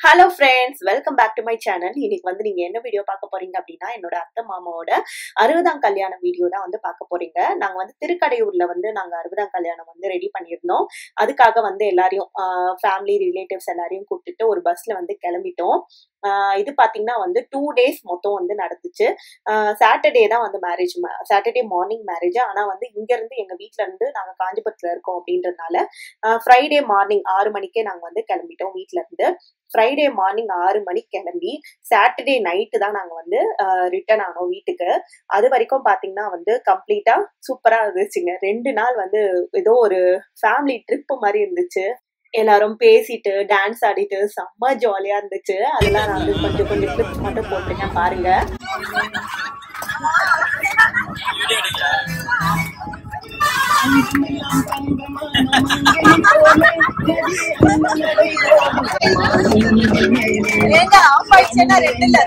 Hello friends welcome back to my channel இன்னைக்கு வந்து நீங்க என்ன வீடியோ பார்க்க போறீங்க அப்படின்னா என்னோட அத்தை மாமாவோட அறுபதாம் கல்யாணம் வீடியோ தான் வந்து பார்க்க போறீங்க நாங்க வந்து திருக்கடையூர்ல வந்து நாங்க அறுபதாம் கல்யாணம் வந்து ரெடி பண்ணியிருந்தோம் அதுக்காக வந்து எல்லாரையும் ஃபேமிலி ரிலேட்டிவ்ஸ் எல்லாரையும் கூப்பிட்டுட்டு ஒரு பஸ்ல வந்து கிளம்பிட்டோம் ஆஹ் இது பாத்தீங்கன்னா வந்து டூ டேஸ் மொத்தம் வந்து நடந்துச்சு சாட்டர்டே தான் வந்து மேரேஜ் சாட்டர்டே மார்னிங் மேரேஜ் ஆனா வந்து இங்க இருந்து எங்க வீட்ல இருந்து நாங்க காஞ்சிபுரத்துல இருக்கோம் அப்படின்றதுனால ஃப்ரைடே மார்னிங் ஆறு மணிக்கே நாங்க வந்து கிளம்பிட்டோம் வீட்ல இருந்து ஃப்ரைடே மார்னிங் ஆறு மணிக்கு கிளம்பி சாட்டர்டே நைட்டு தான் நாங்கள் வந்து ரிட்டர்ன் ஆனோம் வீட்டுக்கு அது வரைக்கும் பார்த்தீங்கன்னா வந்து கம்ப்ளீட்டாக சூப்பராக இருந்துச்சுங்க ரெண்டு நாள் வந்து ஏதோ ஒரு ஃபேமிலி ட்ரிப் மாதிரி இருந்துச்சு எல்லாரும் பேசிட்டு டான்ஸ் ஆடிட்டு செம்ம ஜாலியா இருந்துச்சு அதெல்லாம் நான் வந்து கொஞ்சம் கொஞ்சம் கிளிப்ஸ் மட்டும் போட்டிருக்கேன் பாருங்க ஏங்க ஆஃப் ஆயிடுச்சுன்னா ரெண்டுல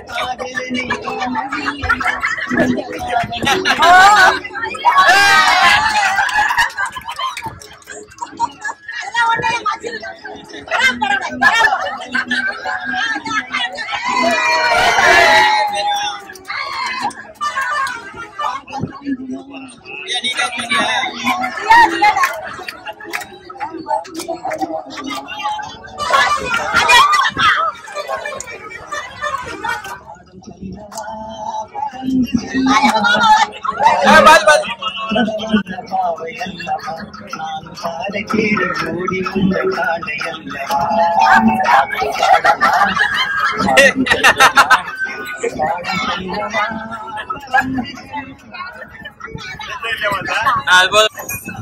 அது போதும்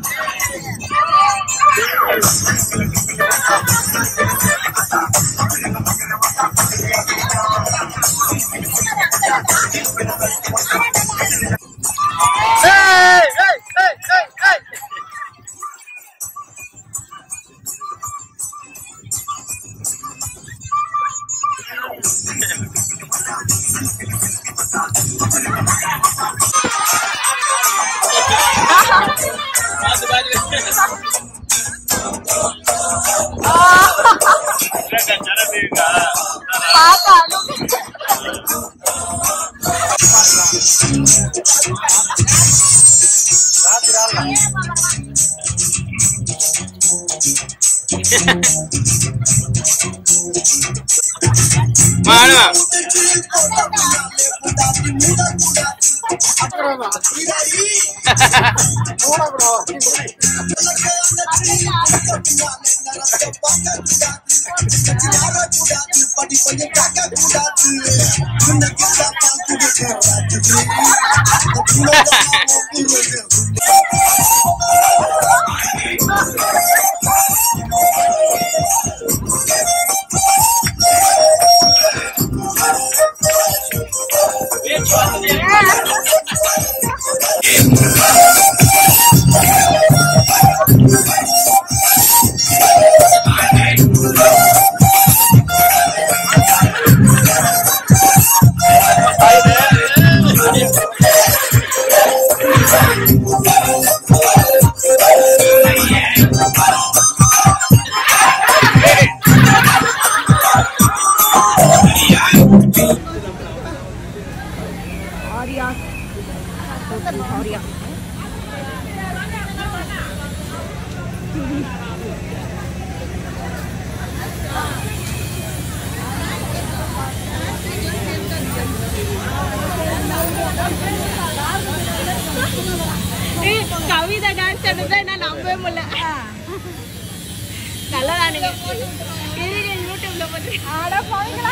Hey! Hey! Hey! Hey! Hey! மானுவா கவிதா டான்ஸ் ஆடுறத நான் நம்பவே முடியல நல்லா தானுங்க யூடியூப்ல போட்டு ஆட போவீங்களா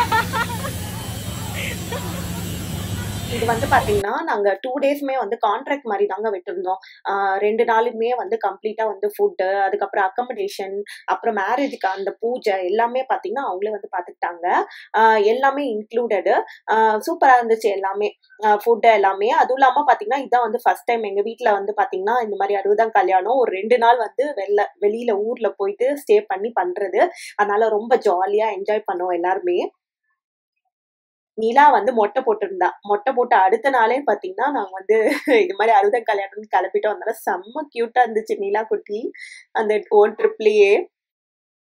இது வந்து பாத்தீங்கன்னா நாங்க டூ டேஸ்மே வந்து கான்ட்ராக்ட் மாதிரி தாங்க விட்டுருந்தோம் ஆஹ் ரெண்டு நாளுமே வந்து கம்ப்ளீட்டா வந்து ஃபுட்டு அதுக்கப்புறம் அக்கமடேஷன் அப்புறம் மேரேஜுக்கு அந்த பூஜை எல்லாமே பாத்தீங்கன்னா அவங்களே வந்து பாத்துக்கிட்டாங்க ஆஹ் எல்லாமே இன்க்ளூடடு சூப்பரா இருந்துச்சு எல்லாமே ஃபுட்டு எல்லாமே அதுவும் இல்லாம பாத்தீங்கன்னா இதான் வந்து ஃபர்ஸ்ட் டைம் எங்க வீட்ல வந்து பாத்தீங்கன்னா இந்த மாதிரி அறுபதாம் கல்யாணம் ஒரு ரெண்டு நாள் வந்து வெளில வெளியில ஊர்ல போயிட்டு ஸ்டே பண்ணி பண்றது அதனால ரொம்ப ஜாலியா என்ஜாய் பண்ணோம் எல்லாருமே நிலா வந்து மொட்டை போட்டிருந்தா மொட்டை போட்ட அடுத்த நாளே பாத்தீங்கன்னா நாங்க வந்து இது மாதிரி அறுபதாம் கல்யாணம்னு கிளப்பிட்டோம் அதனால செம்ம கியூட்டா இருந்துச்சு நிலா குட்டி அந்த ஓன் ட்ரிப்லயே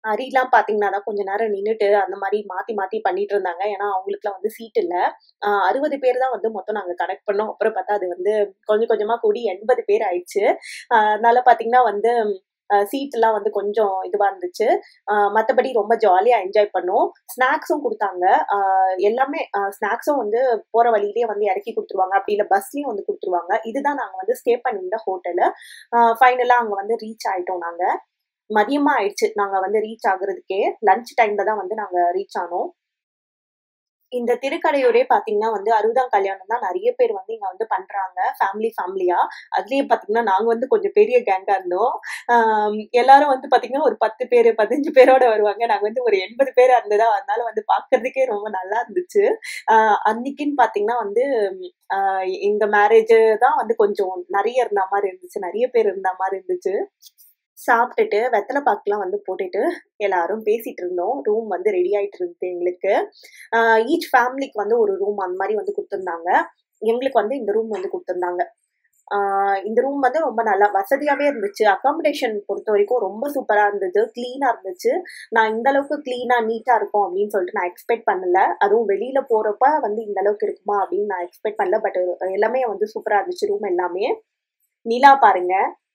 ஹரிலாம் பாத்தீங்கன்னா தான் கொஞ்ச நேரம் நின்னுட்டு அந்த மாதிரி மாத்தி மாத்தி பண்ணிட்டு இருந்தாங்க ஏன்னா அவங்களுக்குலாம் வந்து சீட் இல்ல ஆஹ் அறுபது பேர் தான் வந்து மொத்தம் நாங்க கனெக்ட் பண்ணோம் அப்புறம் பார்த்தா அது வந்து கொஞ்சம் கொஞ்சமா கூடி எண்பது பேர் ஆயிடுச்சு ஆஹ் அதனால பாத்தீங்கன்னா வந்து சீட் எல்லாம் வந்து கொஞ்சம் இதுவா இருந்துச்சு ஆஹ் மத்தபடி ரொம்ப ஜாலியா என்ஜாய் பண்ணோம் ஸ்நாக்ஸும் கொடுத்தாங்க ஆஹ் எல்லாமே ஸ்நாக்ஸும் வந்து போற வழியிலேயே வந்து இறக்கி கொடுத்துருவாங்க அப்படி இல்ல பஸ்லயும் வந்து கொடுத்துருவாங்க இதுதான் நாங்க வந்து ஸ்டே பண்ணியிருந்த ஹோட்டலு ஃபைனலா அங்க வந்து ரீச் ஆயிட்டோம் நாங்க மதியமா ஆயிடுச்சு நாங்க வந்து ரீச் ஆகுறதுக்கே லஞ்ச் டைம்ல தான் வந்து நாங்க ரீச் ஆனோம் இந்த திருக்கடையூரே பாத்தீங்கன்னா வந்து அறுபதாம் கல்யாணம் தான் நிறைய பேர் வந்து இங்க வந்து பண்றாங்க ஃபேமிலி ஃபேமிலியா அதுலயே பாத்தீங்கன்னா நாங்க வந்து கொஞ்சம் பெரிய கேங்கா இருந்தோம் ஆம், எல்லாரும் வந்து பாத்தீங்கன்னா ஒரு பத்து பேர் பதினஞ்சு பேரோட வருவாங்க நாங்க வந்து ஒரு எண்பது பேர் இருந்ததா அதனால வந்து பாக்குறதுக்கே ரொம்ப நல்லா இருந்துச்சு ஆஹ் அன்னைக்குன்னு பாத்தீங்கன்னா வந்து ஆஹ் எங்க மேரேஜ் தான் வந்து கொஞ்சம் நிறைய இருந்த மாதிரி இருந்துச்சு நிறைய பேர் இருந்த மாதிரி இருந்துச்சு சாப்பிட்டுட்டு வெத்தலை பாக்குலாம் வந்து போட்டுட்டு எல்லாரும் பேசிட்டு இருந்தோம் ரூம் வந்து ரெடி ஆயிட்டு இருந்தது எங்களுக்கு ஈச் ஃபேமிலிக்கு வந்து ஒரு ரூம் அந்த மாதிரி வந்து கொடுத்துருந்தாங்க எங்களுக்கு வந்து இந்த ரூம் வந்து கொடுத்துருந்தாங்க ஆஹ் இந்த ரூம் வந்து ரொம்ப நல்லா வசதியாவே இருந்துச்சு அகாமடேஷன் பொறுத்த வரைக்கும் ரொம்ப சூப்பரா இருந்தது கிளீனா இருந்துச்சு நான் இந்த அளவுக்கு கிளீனா நீட்டா இருக்கும் அப்படின்னு சொல்லிட்டு நான் எக்ஸ்பெக்ட் பண்ணல அதுவும் வெளியில போறப்ப வந்து இந்த அளவுக்கு இருக்குமா அப்படின்னு நான் எக்ஸ்பெக்ட் பண்ணல பட் எல்லாமே வந்து சூப்பரா இருந்துச்சு ரூம் எல்லாமே நிலா பாருங்க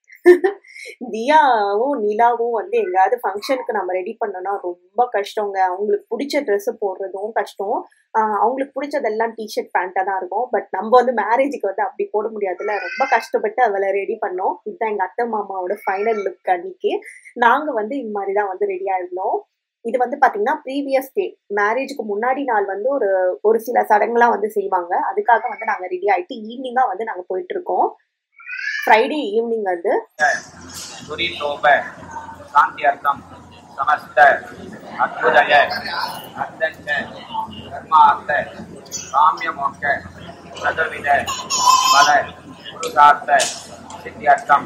தியாவும் நிலாவும் வந்து எங்கேயாவது ஃபங்க்ஷனுக்கு நம்ம ரெடி பண்ணோம்னா ரொம்ப கஷ்டங்க அவங்களுக்கு பிடிச்ச ட்ரெஸ் போடுறதும் கஷ்டம் ஆஹ் அவங்களுக்கு பிடிச்சதெல்லாம் டிஷர்ட் பேண்ட்டாக தான் இருக்கும் பட் நம்ம வந்து மேரேஜுக்கு வந்து அப்படி போட முடியாதுல்ல ரொம்ப கஷ்டப்பட்டு அவளை ரெடி பண்ணோம் இதுதான் எங்கள் அத்தை மாமாவோட ஃபைனல் லுக் அன்னைக்கு நாங்கள் வந்து இந்த மாதிரி தான் வந்து ரெடியாக இருந்தோம் இது வந்து பாத்தீங்கன்னா ப்ரீவியஸ் டே மேரேஜுக்கு முன்னாடி நாள் வந்து ஒரு ஒரு சில சடங்குலாம் வந்து செய்வாங்க அதுக்காக வந்து நாங்கள் ரெடி ஆயிட்டு ஈவினிங்காக வந்து நாங்கள் போயிட்டு இருக்கோம் ஃப்ரைடே ஈவினிங் வந்து दुरीलोप शान्त्यर्थं समस्त अद्भुतय अत्यञ्च धर्मार्थ काम्यमोक्ष चतुर्विध फल पुरुषार्थ सिद्ध्यर्थं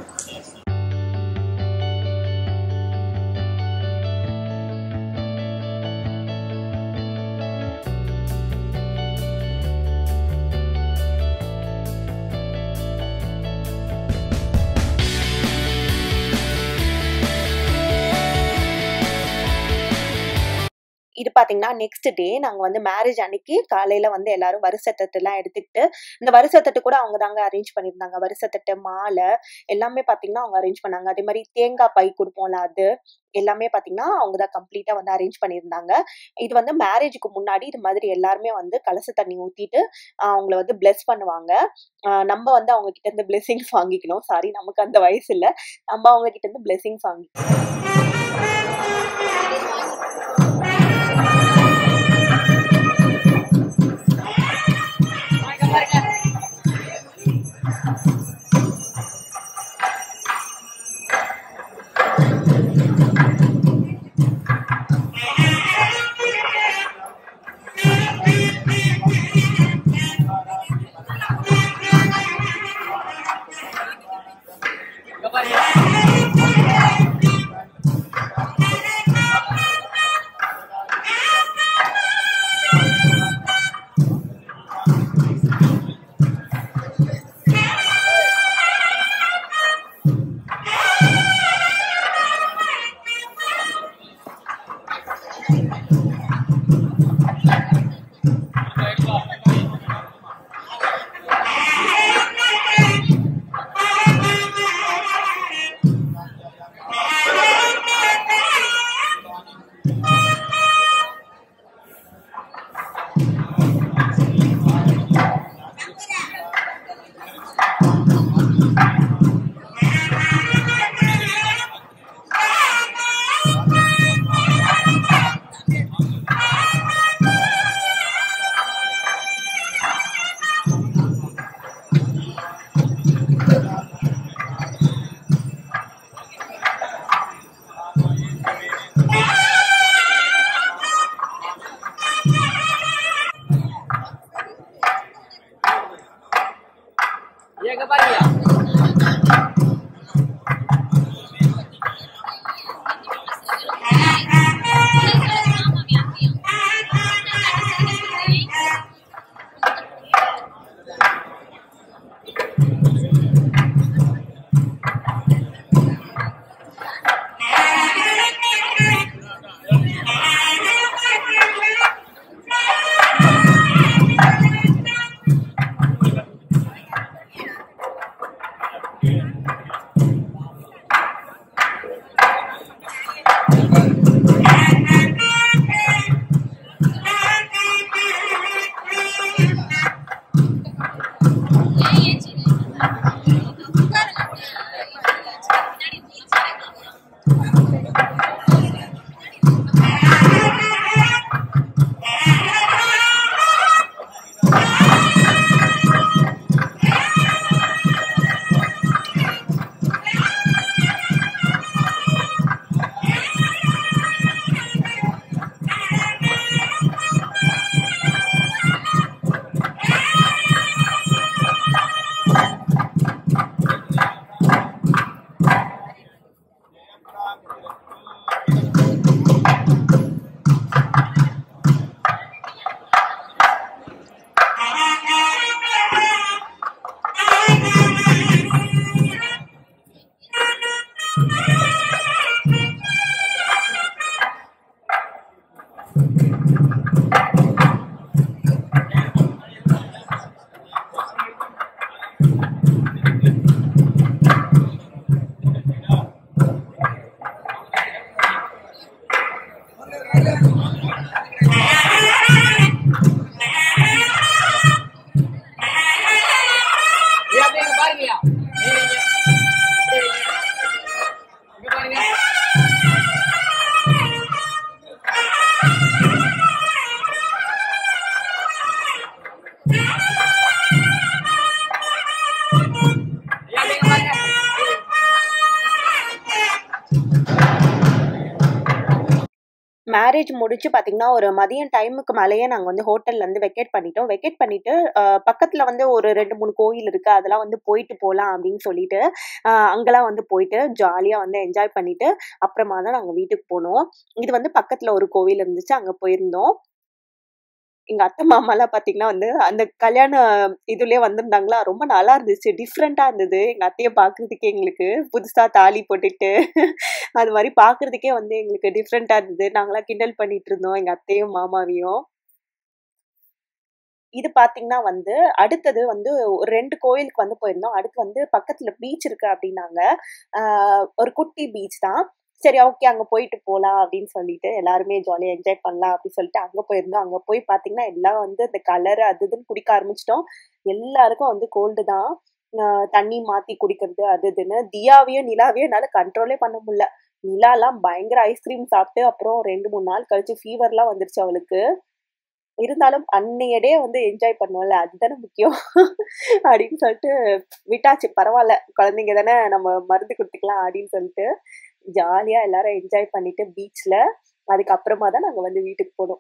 இது பாத்தீங்கன்னா நெக்ஸ்ட் டே நாங்க வந்து மேரேஜ் அன்னைக்கு காலையில வந்து எல்லாரும் வருஷத்தட்டு எல்லாம் எடுத்துக்கிட்டு இந்த வருஷத்தட்டு கூட அவங்க தாங்க அரேஞ்ச் பண்ணியிருந்தாங்க வருஷத்தட்டு மாலை எல்லாமே பாத்தீங்கன்னா அவங்க அரேஞ்ச் பண்ணாங்க அதே மாதிரி தேங்காய் பை கொடுப்போம்ல அது எல்லாமே பாத்தீங்கன்னா அவங்க தான் கம்ப்ளீட்டா வந்து அரேஞ்ச் பண்ணியிருந்தாங்க இது வந்து மேரேஜுக்கு முன்னாடி இது மாதிரி எல்லாருமே வந்து கலச தண்ணி ஊத்திட்டு ஆஹ் அவங்கள வந்து பிளெஸ் பண்ணுவாங்க ஆஹ் நம்ம வந்து அவங்க கிட்ட இருந்து பிளெஸிங்ஸ் வாங்கிக்கணும் சாரி நமக்கு அந்த வயசு இல்ல நம்ம அவங்க கிட்ட இருந்து பிளெஸிங்ஸ் வாங்கி ஏய், அப்படியே இங்க பாருங்கய்யா. ஏய், இங்க. அப்படியே இங்க. இங்க பாருங்க. ஐயா, அப்படியே இங்க பாருங்க. மேரேஜ் முடிச்சு பார்த்தீங்கன்னா, ஒரு மதியம் டைமுக்கு மேலேயே நாங்க வந்து ஹோட்டல்ல இருந்து வெக்கேட் பண்ணிட்டோம். வெக்கேட் பண்ணிட்டு அ பக்கத்துல வந்து ஒரு 2, 3 கோயில் இருக்கு. அதெல்லாம் வந்து போயிட்டு போலாம் அப்படின்னு சொல்லிட்டு, அ அங்கலாம் வந்து போயிட்டு ஜாலியா வந்து என்ஜாய் பண்ணிட்டு, அப்புறமா தான் நாங்க வீட்டுக்கு போனோம். இது வந்து பக்கத்துல ஒரு கோவில் இருந்துச்சு. அங்க போயிருந்தோம். எங்க அத்தை, மாமாலாம் பார்த்தீங்கன்னா வந்து, அந்த கல்யாண இதுலயே வந்திருந்தாங்களா, ரொம்ப நல்லா இருந்துச்சு. டிஃப்ரெண்ட்டா இருந்தது. எங்க அத்தைய பார்க்கறதுக்கே எங்களுக்கு புதுசா தாலி போட்டுட்டு, அது மாரி பார்க்கறதுக்கே வந்து எங்களுக்கு டிஃப்ரெண்ட்டா இருந்தது. நாங்கலாம் கிண்டல் பண்ணிட்டு இருந்தோம், எங்க அத்தையும், மாமாவையும். இது பார்த்தீங்கன்னா வந்து, அடுத்தது வந்து ஒரு 2 கோயிலுக்கு வந்து போயிருந்தோம். அடுத்து வந்து பக்கத்துல பீச் இருக்கு அப்படின்னாங்க. அ ஒரு குட்டி பீச் தான். சரி ஓகே அங்க போயிட்டு போலாம் அப்படின்னு சொல்லிட்டு, எல்லாருமே ஜாலியா என்ஜாய் பண்ணலாம் அப்படின்னு சொல்லிட்டு அங்க போயிருந்தோம். அங்க போய் பார்த்தீங்கன்னா, எல்லாம் வந்து இந்த கலர் அது இதுன்னு குடிக்க ஆரம்பிச்சுட்டோம். எல்லாருக்கும் வந்து கோல்டு தான். அ தண்ணி மாத்தி குடிக்கிறது அது இதுன்னு. தியாவையும், நிலாவையும் என்னால கண்ட்ரோலே பண்ண முடியல. நிலாலாம் பயங்கர ஐஸ்கிரீம் சாப்பிட்டு, அப்புறம் 2, 3 நாள் கழிச்சு ஃபீவர்லாம் வந்துருச்சு அவளுக்கு. இருந்தாலும் அன்னைய டே வந்து என்ஜாய் பண்ணோம்ல, அதுதானே முக்கியம். அப்படின்னு சொல்லிட்டு விட்டாச்சு. பரவால்ல, குழந்தைங்க தானே நம்ம மருந்து குடுத்துக்கலாம் அப்படின்னு சொல்லிட்டு, ஜாலியா எல்லாரும் என்ஜாய் பண்ணிட்டு பீச்ல, அதுக்கப்புறமா தான் நாங்க வந்து வீட்டுக்கு போனோம்.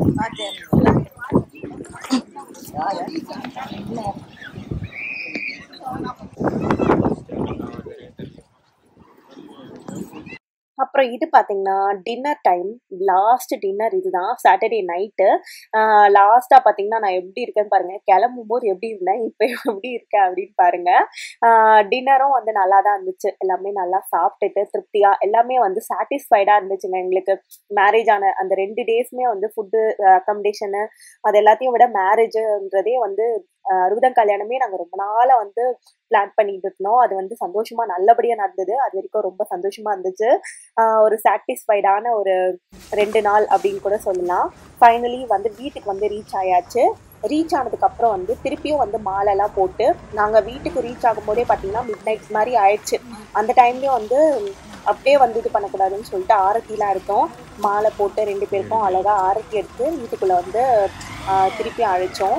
அப்புறம் இது பார்த்தீங்கன்னா, டின்னர் டைம். லாஸ்ட் டின்னர் இதுதான். Saturday night. அ லாஸ்ட்டா பார்த்தீங்கன்னா, நான் எப்படி இருக்கேன்னு பாருங்க. கிளம்பும்போது எப்படி இருந்தேன், இப்ப எப்படி இருக்கேன் அப்படின்னு பாருங்க. அ டின்னரும் வந்து நல்லா தான் இருந்துச்சு. எல்லாமே நல்லா சாப்பிட்டுட்டு திருப்தியா எல்லாமே வந்து சாட்டிஸ்ஃபைடா இருந்துச்சுங்க எங்களுக்கு. மேரேஜ் ஆன அந்த 2 டேஸுமே வந்து ஃபுட்டு, அக்காமடேஷனு அது எல்லாத்தையும் விட மேரேஜுன்றதே வந்து அ அறுபதாம் கல்யாணமே நாங்க ரொம்ப நாளா வந்து பிளான் பண்ணிட்டு இருந்தோம். அது வந்து சந்தோஷமா நல்லபடியா நடந்தது. அதுவரைக்கும் ரொம்ப சந்தோஷமா இருந்துச்சு. அ ஒரு சாட்டிஸ்ஃபைடான ஒரு 2 நாள் அப்படின்னு கூட சொல்லலாம். ஃபைனலி வந்து வீட்டுக்கு வந்து ரீச் ஆயாச்சு. ரீச் ஆனதுக்கப்புறம் வந்து திருப்பியும் வந்து மாலைலாம் போட்டு, நாங்க வீட்டுக்கு ரீச் ஆகும்போதே பார்த்தீங்கன்னா, மிட் நைட் மாரி ஆயிடுச்சு. அந்த டைம்லயும் வந்து அப்படியே வந்து இது பண்ணக்கூடாதுன்னு சொல்லிட்டு ஆரத்திலாம் எடுத்தோம். மாலை போட்டு 2 பேருக்கும் அழகா ஆரத்தி எடுத்து வீட்டுக்குள்ள வந்து அ திருப்பி அழைச்சோம்.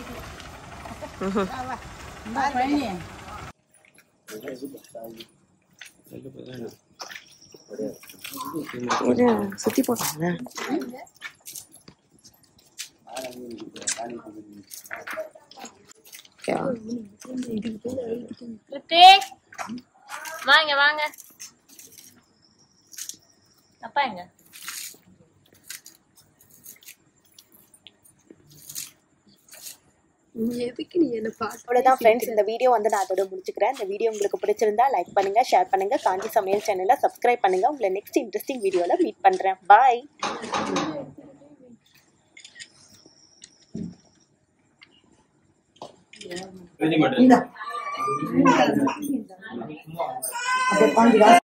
இரு சுத்தி போட்டாங்க ரித்திக் வாங்க வாங்க அப்பா எங்க எதுக்கு நீ என்ன பார்த்து அவ்வளோதான் ஃப்ரெண்ட்ஸ் இந்த வீடியோ வந்து நான் அதோட முடிச்சுக்கிறேன். இந்த வீடியோ உங்களுக்கு பிடிச்சிருந்தா லைக் பண்ணுங்க, ஷேர் பண்ணுங்க, காஞ்சி சமையல் சேனலை சப்ஸ்கிரைப் பண்ணுங்க. உங்களை நெக்ஸ்ட் இன்ட்ரெஸ்டிங் வீடியோல மீட் பண்றேன். பாய். ரெடி மட்டும்